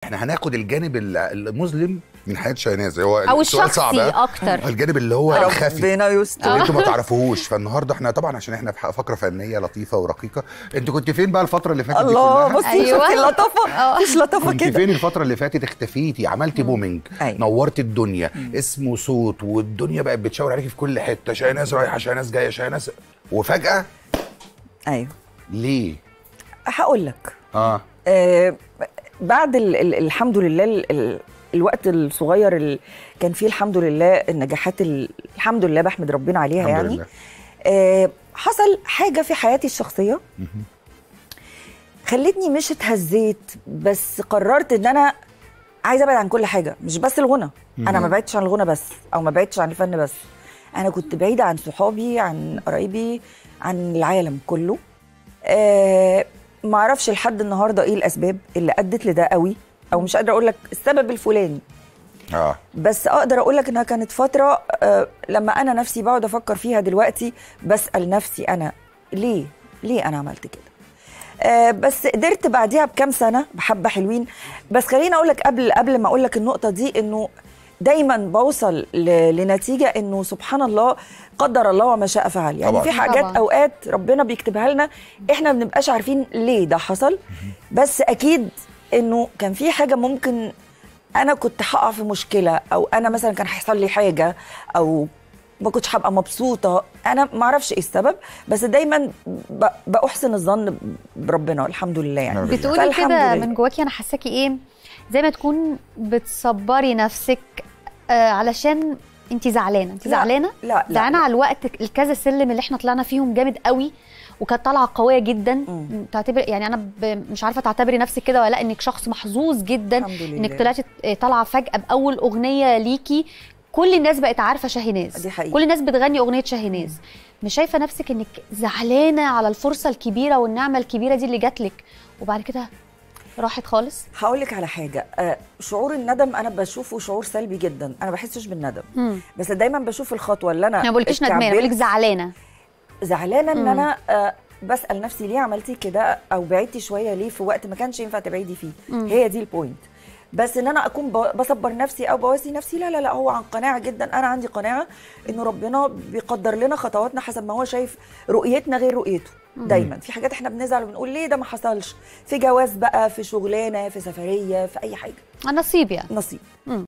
احنا هناخد الجانب ال- المظلم من حياه شاهناز هو او السؤال صعب الشخصي ها؟ اكتر الجانب اللي هو الخفي ربنا يستر اللي انتوا ما تعرفوهوش فالنهارده احنا طبعا عشان احنا في فقره فنيه لطيفه ورقيقه انت كنت فين بقى الفتره اللي فاتت دي الله كلها؟ بصي أيوة. شفتي اللطافه مش لطافه كنت كده فين الفترة اللي فاتت اختفيتي عملتي بومينج أيوة. نورت الدنيا اسمه صوت والدنيا بقت بتشاور عليكي في كل حتة شاهناز رايحة شاهناز جاية شاهناز وفجأة ايوه ليه؟ هقول لك اه آه بعد ال ال الحمد لله ال ال الوقت الصغير اللي كان فيه الحمد لله النجاحات ال- الحمد لله بحمد ربنا عليها الحمد يعني لله. آه حصل حاجه في حياتي الشخصيه خلتني مش اتهزيت بس قررت ان انا عايزه ابعد عن كل حاجه مش بس الغنى انا ما بعدتش عن الغنى بس او ما بعدتش عن الفن بس انا كنت بعيده عن صحابي عن قرايبي عن العالم كله آه ما اعرفش لحد النهارده ايه الاسباب اللي ادت لده قوي او مش قادره اقول لك السبب الفلاني اه بس اقدر اقول لك انها كانت فتره آه، لما انا نفسي بقعد افكر فيها دلوقتي بسال نفسي انا ليه ليه انا عملت كده آه، بس قدرت بعديها بكام سنه بحبه حلوين بس خليني اقول لك قبل قبل ما اقول لك النقطه دي انه دايما بوصل ل- لنتيجه انه سبحان الله قدر الله وما شاء فعل يعني طبعاً. في حاجات طبعاً. اوقات ربنا بيكتبها لنا احنا ما بنبقاش عارفين ليه ده حصل بس اكيد انه كان في حاجه ممكن انا كنت هقع في مشكله او انا مثلا كان هيحصل لي حاجه او ما كنتش هبقى مبسوطه انا ما اعرفش ايه السبب بس دايما ب- باحسن الظن بربنا الحمد لله يعني نعم. بتقولي فالحمد كده لله. من جواكي انا حاساكي ايه زي ما تكون بتصبري نفسك آه علشان انت زعلانه انت لا، زعلانه لا، لا، زعلانه لا. على الوقت الكذا سلم اللي احنا طلعنا فيهم جامد قوي وكانت طالعه قويه جدا مم. تعتبر يعني انا ب... مش عارفه تعتبري نفسك كده ولا لا انك شخص محظوظ جدا الحمد لله. انك طلعتي آه، طالعه فجاه باول اغنيه ليكي كل الناس بقت عارفه شاهيناز دي حقيقة. كل الناس بتغني اغنيه شاهيناز مش شايفه نفسك انك زعلانه على الفرصه الكبيره والنعمه الكبيره دي اللي جات لك وبعد كده راحت خالص هقول لك على حاجه آه، شعور الندم انا بشوفه شعور سلبي جدا انا ما بحسش بالندم مم. بس دايما بشوف الخطوه اللي انا انا ما بقولكيش ندمانه بقولك اتكعبلت زعلانه زعلانه ان مم. انا آه، بسال نفسي ليه عملتي كده او بعدتي شويه ليه في وقت ما كانش ينفع تبعدي فيه مم. هي دي البوينت بس ان انا اكون ب- بصبر نفسي او بواسي نفسي لا لا لا هو عن قناعه جدا انا عندي قناعه انه ربنا بيقدر لنا خطواتنا حسب ما هو شايف رؤيتنا غير رؤيته دايما في حاجات احنا بنزعل وبنقول ليه ده ما حصلش في جواز بقى في شغلانه في سفريه في اي حاجه نصيب يعني نصيب